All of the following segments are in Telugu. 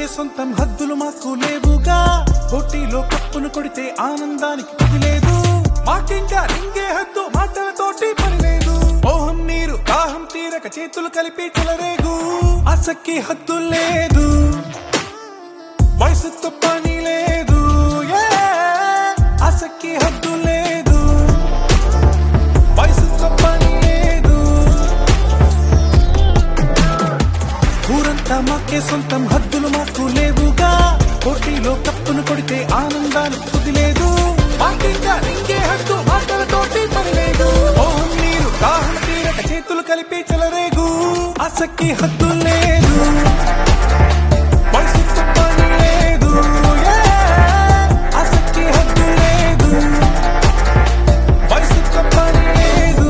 మాకే సొంతం హద్దులు మాకు లేవుగా పోటీలో కప్పును కొడితే ఆనందానికి కుదిలేదు మాకింకా ఇంకే హద్దు మాటలతోటి పని లేదు మోహం నీరు దాహం తీరక చేతులు కలిపి చెలరేగు ఆసక్కి హద్దు లేదు వయసుతో పని లేదు yeah. ఆసక్కి హద్దు లేదు వయసుతో పని లేదు ఊరంతా మాకే సొంతం హద్దులు మాకు లేవుగా పోటీలో కప్పును కొడితే ఆనందానికి కుదిలేదు మాకింకా ఇంకే హద్దు మాటలతోటి పని లేదు మోహం నీరు దాహం తీరక చేతులు కలిపి చెలరేగు ఆసక్తి హద్దు లేదు వయసుతో పని లేదు yeah. ఆసక్తి హద్దు లేదు వయసుతో పని లేదు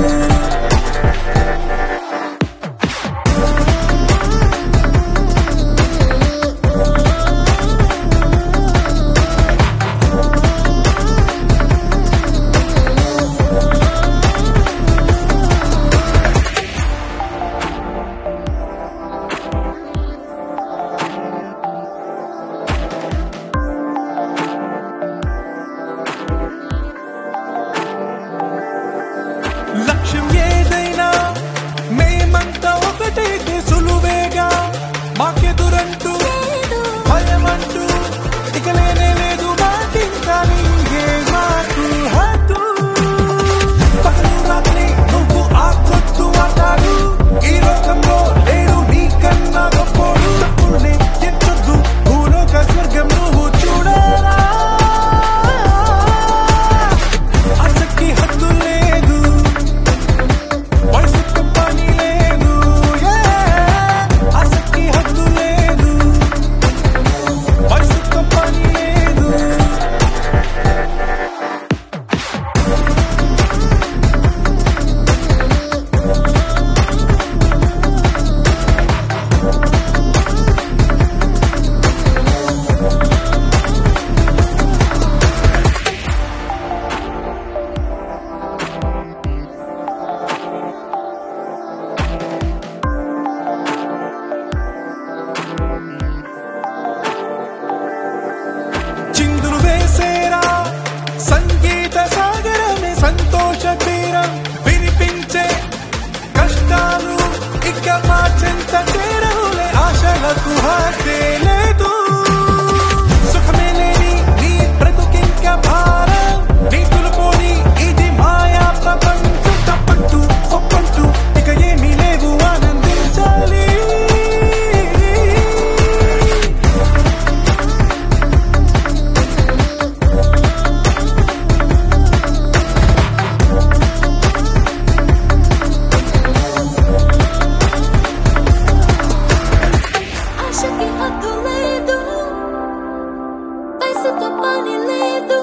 లక్ష్యం ఏదైనా మేమంతా ఒకటైతే సులువేగా మాకెదురంటూ భయమంటూ ఇక లేనే లేదు మాకింకా నీయే మాకు హద్దు పగలు రాత్రి నువ్వు ఆ కొట్టు ఆటాడు ఈ లోకంలో లేడు నీకన్నా గొప్పోడు తప్పుల్ని ఎంచొద్దు భూలోక స్వర్గం నువ్వు చూడరా ఆసక్తి హద్దు లేదు వయసుతో పని లేదు yeah. ఆసక్తి హద్దు లేదు వయసుతో పని లేదు చిందులు వేసేరా సంగీత సాగరమే సంతోష తీరం వినిపించే కష్టాలు ఇక మా చెంత చేరవులే ఆశలకు హాతే లేదు సుఖమే లేని నీ బ్రతుకింక భారం నీతులు పోని ఇది మాయా ప్రపంచం తప్పంటూ ఒప్పంటూ ఇక ఏమీ లేవు ఆనందించాలి ఆశకి హద్దు లేదు వయసుతో పని లేదు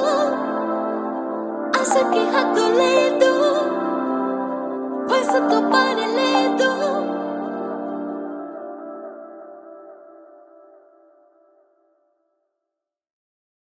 ఆశకి హద్దు లేదు వయసుతో పని లేదు